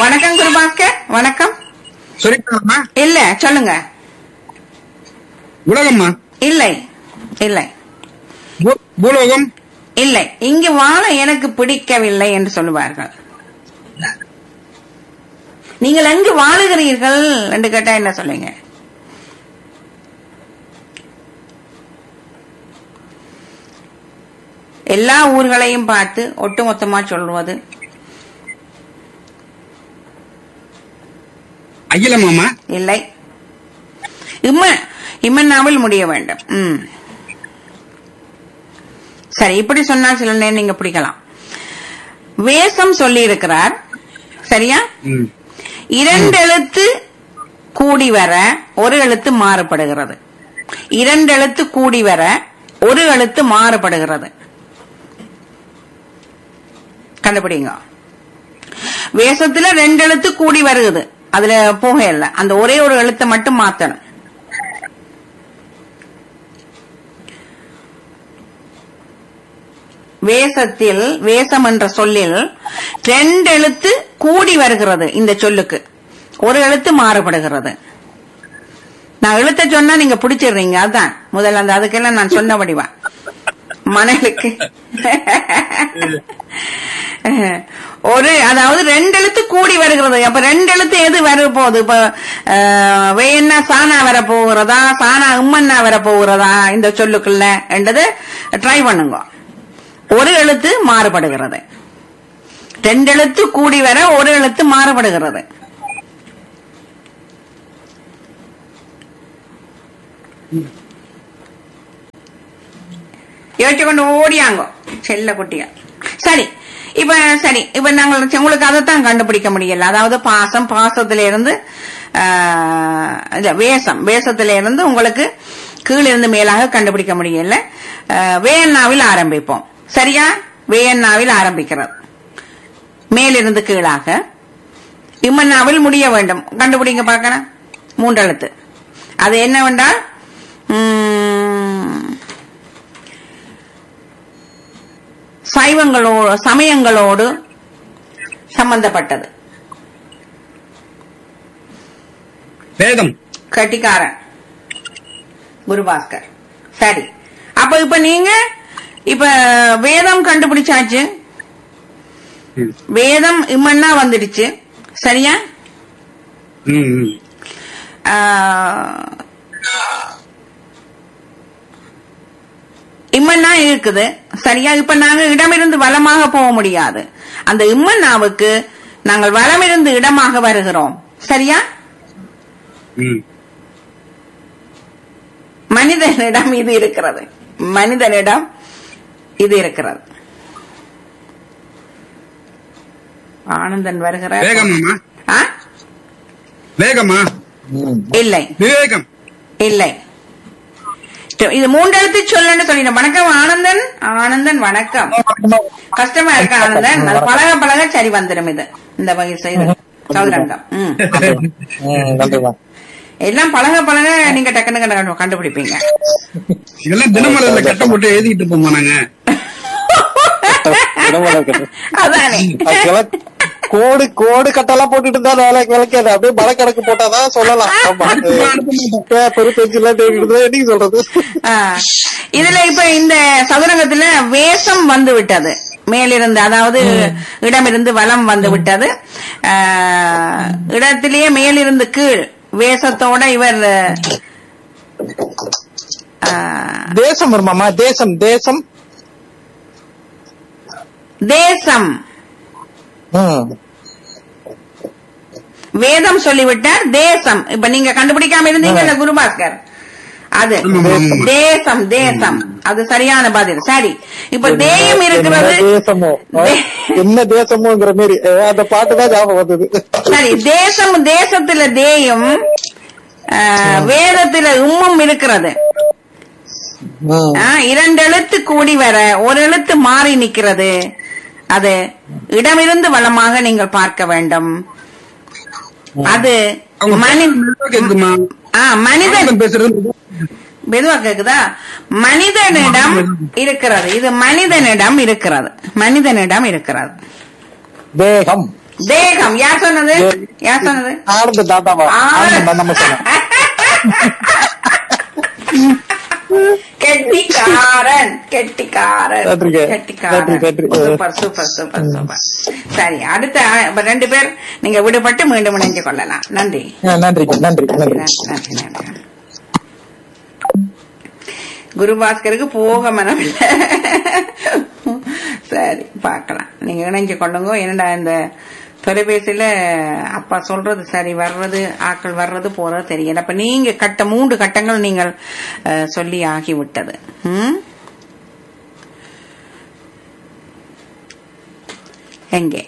வணக்கம் குருபாஸ்கர் வணக்கம் சொல்லிக்கலாமா இல்ல சொல்லுங்க உலகம்மா இல்லை இல்லை பூ- பூலோகம் இல்லை இங்கு வாழ எனக்கு பிடிக்கவில்லை என்று சொல்லுவார்கள் நீங்கள் எங்கு வாழுகிறீர்கள் என்று கேட்டா என்ன சொல்லுங்க எல்லா ஊர்களையும் பார்த்து ஒட்டுமொத்தமா சொல்வது அகிலமாமா இல்லை இம்ம இம்மன்னாவில் முடிய வேண்டும் ம் சரி இப்படி சொன்னா சில நேரம் நீங்க பிடிக்கலாம் வேஷம் சொல்லி இருக்கிறார் சரியா ம். இரண்டு எழுத்து கூடி வர ஒரு எழுத்து மாறுபடுகிறது இரண்டு எழுத்து கூடி வர ஒரு எழுத்து மாறுபடுகிறது கண்டுபிடிங்க வேஷத்துல ரெண்டு எழுத்து கூடி வருகுது அதுல போக இல்ல அந்த ஒரே ஒரு எழுத்தை மட்டும் மாத்தணும் வேஷத்தில் வேஷம் என்ற சொல்லில் ரெண்டு எழுத்து கூடி வருகிறது இந்த சொல்லுக்கு ஒரு எழுத்து மாறுபடுகிறது நான் எழுத்த சொன்னா நீங்க பிடிச்சிடுறீங்க அதான் முதல்ல அந்த அதுக்கெல்லாம் நான் சொன்ன வடிவா மணலுக்கு ஒரு அதாவது ரெண்டு எழுத்து கூடி வருகிறது அப்ப ரெண்டு எழுத்து எது வர போகுது இப்ப அஹ், வேணா சானா வர போகிறதா சானா உம்மன்னா வர போகிறதா இந்த சொல்லுக்குள்ள என்றது ட்ரை பண்ணுங்க ஒரு எழுத்து மாறுபடுகிறது ரெண்டு எழுத்து கூடி வர ஒரு எழுத்து மாறுபடுகிறது யோசிச்சு கொண்டு ஓடியாங்க செல்ல குட்டியா சரி இப்ப சரி இப்ப நாங்கள் உங்களுக்கு அதைத்தான் கண்டுபிடிக்க முடியல அதாவது பாசம் பாசத்துல இருந்து ஆஹ், இல்ல, வேஷம் வேஷத்துல இருந்து உங்களுக்கு கீழிருந்து மேலாக கண்டுபிடிக்க முடியல ஆஹ், வேயண்ணாவில் ஆரம்பிப்போம் சரியா வேயண்ணாவில் ஆரம்பிக்கிறது மேலிருந்து கீழாக இம்மன்னாவில் முடிய வேண்டும் கண்டுபிடிங்க பார்க்கலாம் மூன்றெழுத்து அது என்னவென்றால் உம், சைவங்களோடு சமயங்களோடு சம்பந்தப்பட்டது வேதம் கட்டிக்காரன் குருபாஸ்கர் சரி அப்ப இப்ப நீங்க இப்ப வேதம் கண்டுபிடிச்சாச்சு ம். வேதம் இம்மன்னா வந்துடுச்சு சரியா ம், ம். ஆஹ், இம்மன்னா இருக்குது சரியா இப்ப நாங்க இடமிருந்து வலமாக போக முடியாது அந்த இம்மன்னாவுக்கு நாங்கள் வலமிருந்து இடமாக வருகிறோம் சரியா ம். மனிதனிடம் இது இருக்கிறது மனிதனிடம் இது இருக்கிறது ஆனந்தன் வருகிறார் வேகமாமா ஆ? வேகமா இல்லை விவேகம் இல்லை இது மூன்றெழுத்து சொல்லுன்னு சொல்லிட்டேன் வணக்கம் ஆனந்தன் ஆனந்தன் வணக்கம் கஷ்டமா இருக்கு ஆனந்தன் அது பழக பழக சரி வந்துடும் இது இந்த வகை செய்து சதுரங்கம் ம். நன்றிமா எல்லாம் பழக பழக நீங்க டக்குன்னு கண்டு- கண்டுபிடிப்பீங்க இதெல்லாம் தினமலர்ல கட்டம் போட்டு எழுதிட்டு இருப்போமா நாங்க அதானே கோடு கோடு கட்டெல்லாம் போட்டுட்டு இருந்தா வேலை கிழக்காது அப்படியே மர கணக்கு போட்டாதான் சொல்லலாம் ஆமா. பேப்பர் பென்சில்லாம் தேடிட்டு என்னைக்கு சொல்றது ஆ. இதுல இப்ப இந்த சதுரங்கத்துல வேஷம் வந்து விட்டது மேலிருந்து அதாவது இடமிருந்து வலம் வந்து விட்டது ஆ, இடத்திலேயே மேலிருந்து கீழ் வேஷத்தோட இவர் ஆ, தேசம் வருமாமா தேசம் தேசம் தேசம் ம். வேதம் சொல்லிவிட்டார் தேசம் இப்ப நீங்க கண்டுபிடிக்காம இருந்தீங்கல்ல குருபாஸ்கர் அது ஆமா, ஆமா. தேசம் தேசம் அது சரியான பதில் சரி இப்ப தேயம் இருக்கிறது என்ன தேசமோ தே- என்ன தேசமோங்கிற மாதிரி அஹ் அந்த பாட்டு தான் ஞாபகம் வந்தது சரி தேசம் தேசத்துல தேயும் ஆ, வேதத்துல உம்மும் இருக்கிறது ம். ஆ, இரண்டு எழுத்து கூடி வர ஒரு எழுத்து மாறி நிக்கிறது அது இடமிருந்து வளமாக நீங்கள் பார்க்க வேண்டும் அது அவங்க மனி மெதுவா கேக்குதுமா ஆ, மனிதன் ஆனந்தன் பேசுறது மெதுவா கேக்குதா மனிதனிடம் இருக்கிறது இது மனிதனிடம் இருக்கிறது மனிதனிடம் இருக்கிறது தேகம் தேகம் யார் சொன்னது யார் சொன்னது ஆனந்த தாத்தாவா ஆனந்த தான் நம்ம சொன்னோம் கெட்டிக்காரன் கெட்டிக்காரன் நன்றிங்க. கெட்டிக்காரன் நன்றி, நன்றி. சூப்பர் சூப்பர் சூப்பர் சூப்பர் சரி அடுத்த இப்ப ரெண்டு பேர் நீங்க விடுபட்டு மீண்டும் இணைஞ்சு கொள்ளலாம் நன்றி ஆ, நன்றிங்க நன்றி நன்றி நன்றி நன்றி நன்றி குருபாஸ்கருக்கு போக மனமில்லை சரி பார்க்கலாம் நீங்க இணைஞ்சு கொள்ளுங்க என்னடா இந்த தொலைபேசியில அப்பா சொல்றது சரி வர்றது ஆட்கள் வர்றது போறது தெரியல அப்ப நீங்க கட்ட மூன்று கட்டங்கள் நீங்கள் அஹ், சொல்லி ஆகிவிட்டது ம்? எங்கே